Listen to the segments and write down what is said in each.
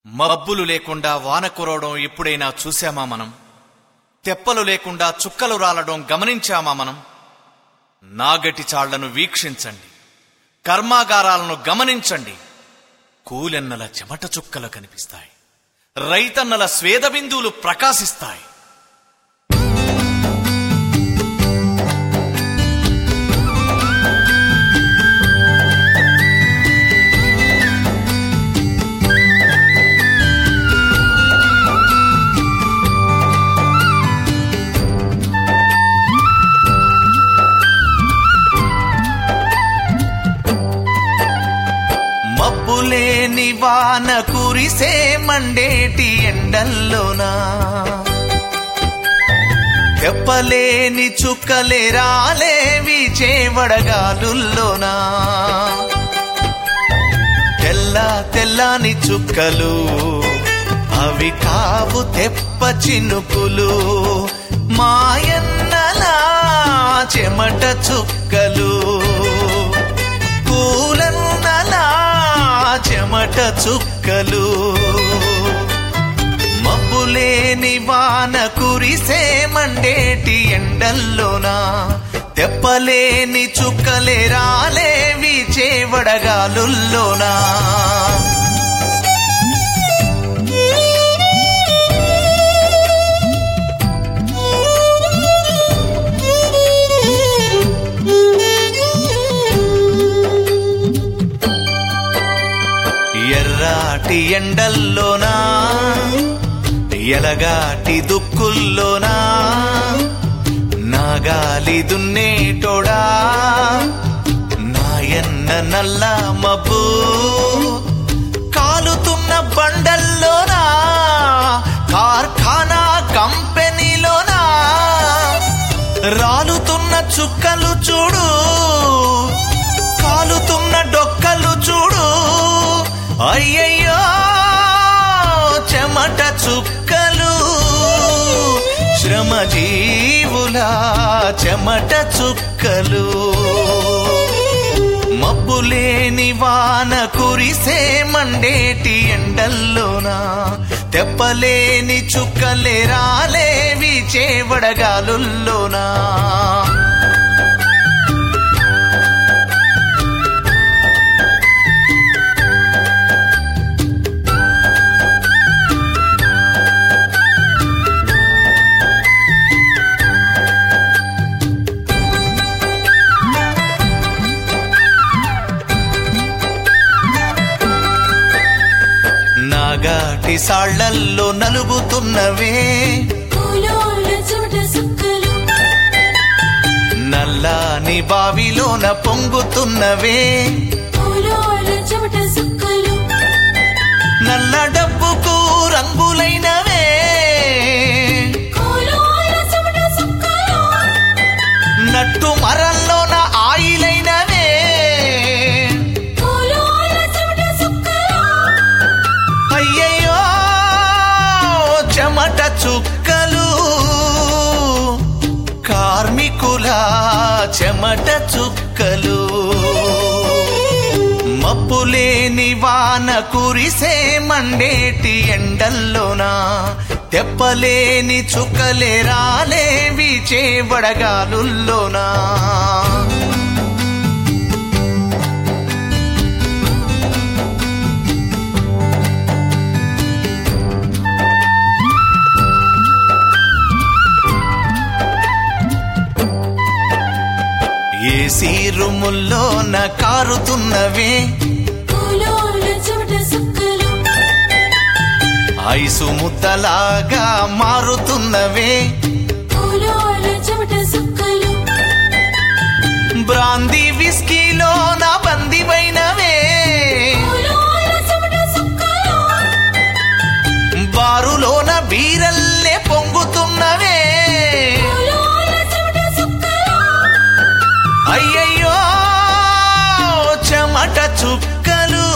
మబ్బులు లేకుండా వాన కురవడం ఎప్పుడైనా చూశామా మనం తెప్పలు లేకుండా చుక్కలు రాలడం గమనించామా మనం నాగటి చాళ్లను వీక్షించండి కర్మాగారాలను గమనించండి కూలెన్నల చెమట చుక్కలు కనిపిస్తాయి రైతన్నల స్వేద బిందువులు ప్రకాశిస్తాయి మబ్బులేని వాన కురిసే మండేటి ఎండల్లోనా తెప్పలేని చుక్కలే రాలేవి చేవడగాలుల్లోనా తెల్ల తెల్లని చుక్కలు అవి కావు తెప్ప చినుకులు మాయన్నలా చెమట చుక్కలు పూలన్నలా చెమట చుక్కలు మబ్బులేని వాన కురిసే మండేటి ఎండల్లోనా తెప్పలేని చుక్కలే రాలేవి చేవడగాలుల్లోనా ఎర్రాటి ఎండల్లోనా ఎలగాటి దుక్కుల్లోనా నాగాలి దున్నేటోడా నాయన్న నల్ల మబ్బు కాలుతున్న బండల్లోనా కార్ఖానా కంపెనీలోనా రాలుతున్న చుక్కలు చూడు కాలుతున్న డొక్కలు చూడు అయ్యయ్యో చెమట చుక్కలు శ్రమ జీవుల చెమట చుక్కలు మబ్బులేని వాన కురిసే మండేటి ఎండల్లోనా తెప్పలేని చుక్కలే రాలేవి చేవడగాలుల్లోనా నాగాటి సాళ్లల్లో నలుగుతున్నవే పూలోల చెమట సుక్కలు నల్లాని బావిలోన పొంగుతున్నవే పూలోల చెమట సుక్కలు నల్ల డబ్బుకు రంగులైనవే పూలోల చెమట సుక్కలు నట్టు మరల్లోన ఆయిలైనవే పూలోల చెమట సుక్కలు అయ్యయ్యో చెమట చుక్కలు కార్మికుల చెమట చుక్కలు మబ్బులేని వాన కురిసే మండేటి ఎండల్లోనా తెప్పలేని చుక్కలే రాలేవి చేవడగాలుల్లోనా ఏసీ రూముల్లోన కారుతున్నవే పూలోల చెమట సుక్కలు ఐసు ముద్దలాగా మారుతున్నవే పూలోల చెమట సుక్కలు బ్రాందీ విస్కీలోన బందివైనవే పూలోల చెమట సుక్కలు బారులోన బీరల్లే పొంగుతున్నవే పూలోల చెమట సుక్కలు అయ్యయ్యో చెమట చుక్కలు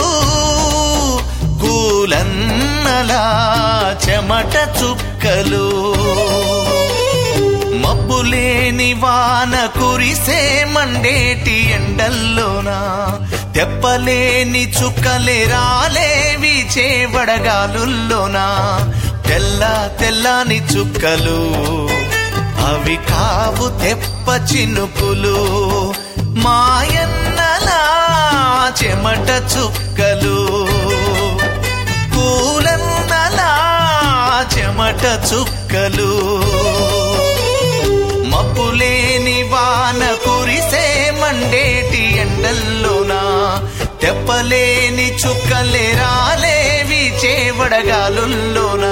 కూలన్నలా చెమట చుక్కలు మబ్బు మబ్బులేని వాన కురిసే మండేటి ఎండల్లోనా తెప్పలేని చుక్కలే రాలేవి చేవడగాలుల్లోనా తెల్ల తెల్లని చుక్కలు అవి కావు తెప్ప చినుకులు మాయన్నలా చెమట చుక్కలు కూలన్నలా చెమట చుక్కలు మబ్బులేని వాన కురిసే మండేటి ఎండల్లోనా తెప్పలేని చుక్కలే రాలేవి చేవడగాలుల్లోనా